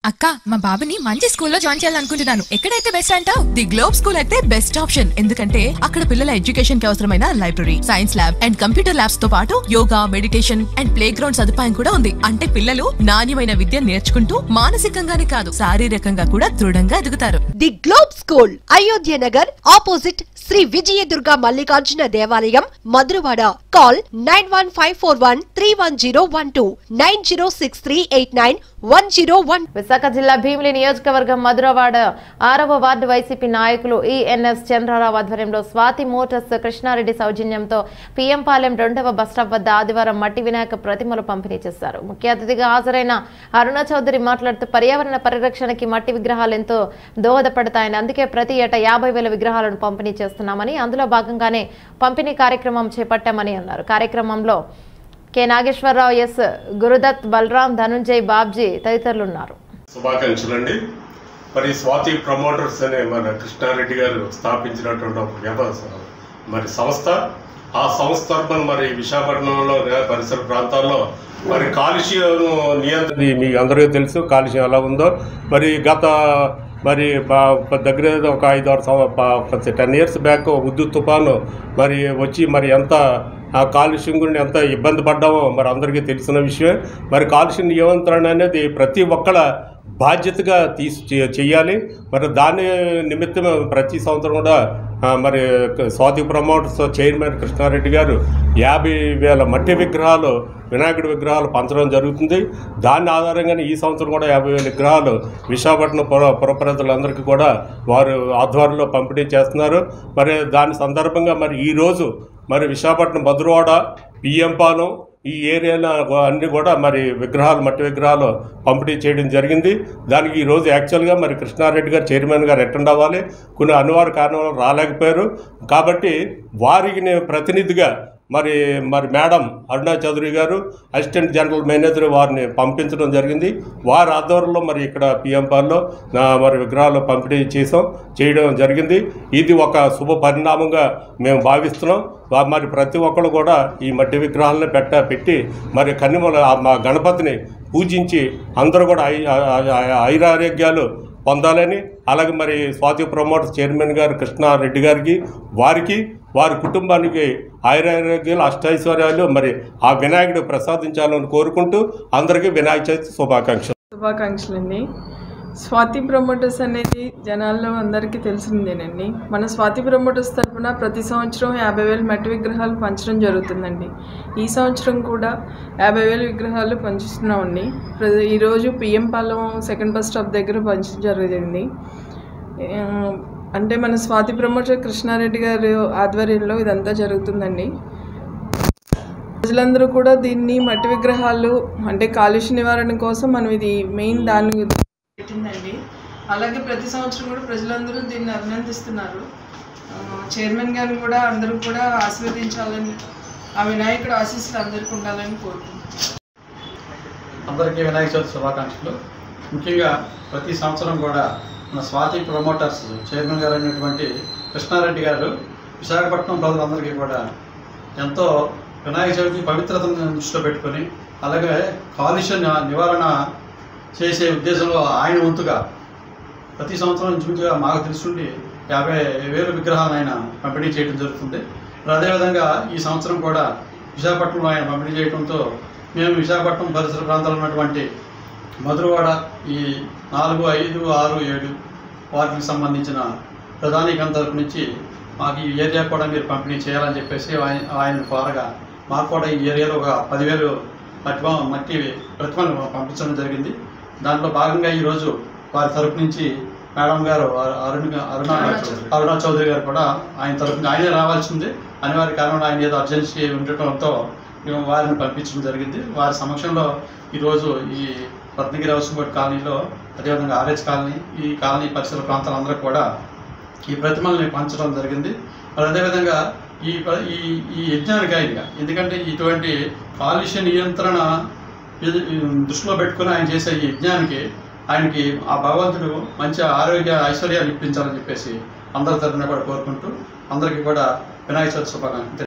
అక్క మా బాబుని మంచి స్కూల్లో జాయిన్ చేయాలనుకుంటున్నాను ఎక్కడైతే బెస్ట్ అంటావు ది గ్లోబ్ స్కూల్ అయితే బెస్ట్ ఆప్షన్ ఎందుకంటే అక్కడ పిల్లల ఎడ్యుకేషన్ కి అవసరమైన library science lab and computer labs తో పాటు yoga meditation and playground సదుపాయం కూడా ఉంది అంటే పిల్లలు నాణ్యమైన విద్య నేర్చుకుంటూ మానసికంగానే కాదు శారీరకంగా కూడా దృఢంగా ఎదుగుతారు the globe school Ayodhya Nagar opposite Shri Vijayadurga Mallikarjuna దేవాలయం Madhurawada call nine one five four one three one zero one two nine zero six three eight nine one zero one Visakha జిల్లా భీమిలి నియోజకవర్గం మధురవాడ ఆరవ వార్డు వైసీపీ నాయకులు ఈఎన్ఎస్ చంద్రరావు ఆధ్వర్యంలో స్వాతి మోటార్స్ కృష్ణారెడ్డి సౌజన్యంతో పిఎం పాలెం రెండవ బస్టాప్ వద్ద ఆదివారం మట్టి వినాయక ప్రతిమలు పంపిణీ చేశారు ముఖ్య అతిథిగా హాజరైన అరుణ చౌదరి మాట్లాడుతూ పర్యావరణ పరిరక్షణకి మట్టి విగ్రహాలు ఎంతో దోహదపడతాయని అందుకే ప్రతి ఏటా యాభై వేల విగ్రహాలను పంపిణీ చేస్తున్నామని అందులో భాగంగానే పంపిణీ కార్యక్రమం చేపట్టామని అన్నారు కార్యక్రమంలో కె నాగేశ్వరరావు ఎస్ గురుదత్ బలరాం ధనుంజయ్ బాబ్జీ తదితరులు ఉన్నారు శుభాకాంక్షలు అండి మరి స్వాతి ప్రమోటర్స్ అనే మన కృష్ణారెడ్డి గారు స్థాపించినటువంటి ఒక వ్యవస్థ మరి సంస్థ ఆ సంస్థ తరఫున మరి విశాఖపట్నంలో పరిసర ప్రాంతాల్లో మరి కాలుష్యం నియంత్రణ మీకు అందరికీ తెలుసు కాలుష్యం ఎలా ఉందో మరి గత మరి బా- దగ్గర దగ్గర ఒక ఐదు ఆరు సంవత్సరం టెన్ ఇయర్స్ బ్యాక్ ఉద్దు తుఫాను మరి వచ్చి మరి ఎంత ఆ కాలుష్యం గురించి ఎంత ఇబ్బంది పడ్డామో మరి అందరికీ తెలిసిన విషయమే మరి కాలుష్య నియంత్రణ అనేది ప్రతి ఒక్కళ్ళ బాధ్యతగా తీసి చే- చేయాలి మరి దాని నిమిత్తం ప్రతి సంవత్సరం కూడా ఆ, మరి స్వాతి ప్రమోటర్స్ చైర్మన్ కృష్ణారెడ్డి గారు యాభై వేల మట్టి విగ్రహాలు వినాయకుడి విగ్రహాలు పంచడం జరుగుతుంది దాని ఆధారంగానే ఈ సంవత్సరం కూడా యాభై వేల విగ్రహాలు విశాఖపట్నం పుర పుర ప్రజలందరికీ కూడా వారు ఆధ్వర్యంలో పంపిణీ చేస్తున్నారు మరి దాని సందర్భంగా మరి ఈరోజు మరి విశాఖపట్నం భద్రవాడ బియ్యంపాలెం ఈ ఏరియాలో అన్ని కూడా మరి విగ్రహాలు మట్టి విగ్రహాలు పంపిణీ చేయడం జరిగింది దానికి ఈరోజు యాక్చువల్గా మరి కృష్ణారెడ్డి గారు చైర్మన్ గారు అటెండ్ అవ్వాలి కొన్ని అనివార్య కారణాలు రాలేకపోయారు కాబట్టి వారికి నేను ప్రతినిధిగా మరి మరి మేడం అరుణా చౌదరి గారు అసిస్టెంట్ జనరల్ మేనేజర్ వారిని పంపించడం జరిగింది వారి ఆధ్వర్యంలో మరి ఇక్కడ పిఎంపాల్లో మరి విగ్రహాలు పంపిణీ చేసాం చేయడం జరిగింది ఇది ఒక శుభ పరిణామంగా మేము భావిస్తున్నాం వా- మరి ప్రతి ఒక్కరు కూడా ఈ మట్టి విగ్రహాలను పెట్ట పెట్టి మరి కన్నిమల ఆ మా గణపతిని పూజించి అందరూ కూడా ఐ ఐ- ఐ- ఐరారోగ్యాలు పొందాలని అలాగే మరి స్వాతి ప్రమోటర్స్ చైర్మన్ గారు కృష్ణారెడ్డి గారికి వారికి వారి కుటుంబానికి ఆయురారోగ్యాలు అష్టైశ్వర్యాలు మరి ఆ వినాయకుడు ప్రసాదించాలని కోరుకుంటూ అందరికీ వినాయక చవితి శుభాకాంక్షలు శుభాకాంక్షలండి స్వాతి ప్రమోటర్స్ అనేది జనాల్లో అందరికీ తెలిసిందేనండి మన స్వాతి ప్రమోటర్స్ తరపున ప్రతి సంవత్సరం యాభై వేల మట్టి విగ్రహాలు పంచడం జరుగుతుందండి ఈ సంవత్సరం కూడా యాభై వేల విగ్రహాలు పంచుతున్నామండి ప్ర- ఈరోజు PM Palem second bus stop దగ్గర పంచడం జరిగింది ఆ, అంటే మన స్వాతి ప్రమోటర్ కృష్ణారెడ్డి గారి ఆధ్వర్యంలో ఇదంతా జరుగుతుందండి ప్రజలందరూ కూడా దీన్ని మట్టి విగ్రహాలు అంటే కాలుష్య నివారణ కోసం మనం ఇది మెయిన్ దాని పెట్టిందండి అలాగే ప్రతి సంవత్సరం కూడా ప్రజలందరూ దీన్ని అభినందిస్తున్నారు ఆ, చైర్మన్ గారిని కూడా అందరూ కూడా ఆశీర్వదించాలని ఆ వినాయకుడు ఆశీస్సులు అందరికీ ఉండాలని కోరుకుంటున్నాను అందరికీ వినాయక చవితి శుభాకాంక్షలు ముఖ్యంగా ప్రతి సంవత్సరం కూడా మన స్వాతి ప్రమోటర్స్ చైర్మన్ గారు అయినటువంటి కృష్ణారెడ్డి గారు విశాఖపట్నం ప్రజలందరికీ కూడా ఎంతో వినాయక చవితి పవిత్రతను దృష్టిలో పెట్టుకొని అలాగే కాలుష్య ని- నివారణ చేసే ఉద్దేశంలో ఆయన వంతుగా ప్రతి సంవత్సరం ఇంచుమించుగా మాకు తెలుసుండి యాభై వేల విగ్రహాలను ఆయన పంపిణీ చేయడం జరుగుతుంది మరి అదేవిధంగా ఈ సంవత్సరం కూడా విశాఖపట్నంలో ఆయన పంపిణీ చేయడంతో మేము విశాఖపట్నం పరిసర ప్రాంతాల్లో ఉన్నటువంటి మధురవాడ ఈ నాలుగు ఐదు ఆరు ఏడు వాటికి సంబంధించిన ప్రధానికం తరపు నుంచి మాకు ఈ ఏరియా కూడా మీరు పంపిణీ చేయాలని చెప్పేసి ఆయన ఆయన కోరగా మాకు కూడా ఈ ఏరియాలో ఒక పదివేలు మట్టి మట్టి ప్రతిమను పంపించడం జరిగింది దాంట్లో భాగంగా ఈరోజు వారి తరపు నుంచి మేడం గారు అరు- అరుణ్ గా- అరుణ అరుణ చౌదరి గారు కూడా ఆయన తరపున ఆయనే రావాల్సింది అనివార్య కారణంగా ఆయన ఏదో అర్జెన్సీ ఉండటంతో మేము వారిని పంపించడం జరిగింది వారి సమక్షంలో ఈరోజు ఈ రత్నగిరి హౌసింగ్ బోర్డ్ కాలనీలో అదేవిధంగా ఆర్హెచ్ కాలనీ ఈ కాలనీ పరిసర ప్రాంతాలందరూ కూడా ఈ ప్రతిమల్ని పంచడం జరిగింది మరి అదేవిధంగా ఈ ప్ర- ఈ ఈ యజ్ఞానికి ఆయన ఎందుకంటే ఇటువంటి కాలుష్య నియంత్రణ ఇది- ఈ దృష్టిలో పెట్టుకుని ఆయన చేసే ఈ యజ్ఞానికి ఆయనకి ఆ భగవంతుడు మంచి ఆరోగ్య ఐశ్వర్యాలు ఇప్పించాలని చెప్పేసి అందరి తరఫున కూడా కోరుకుంటూ అందరికీ కూడా వినాయక చవితి శుభాకాంక్షలు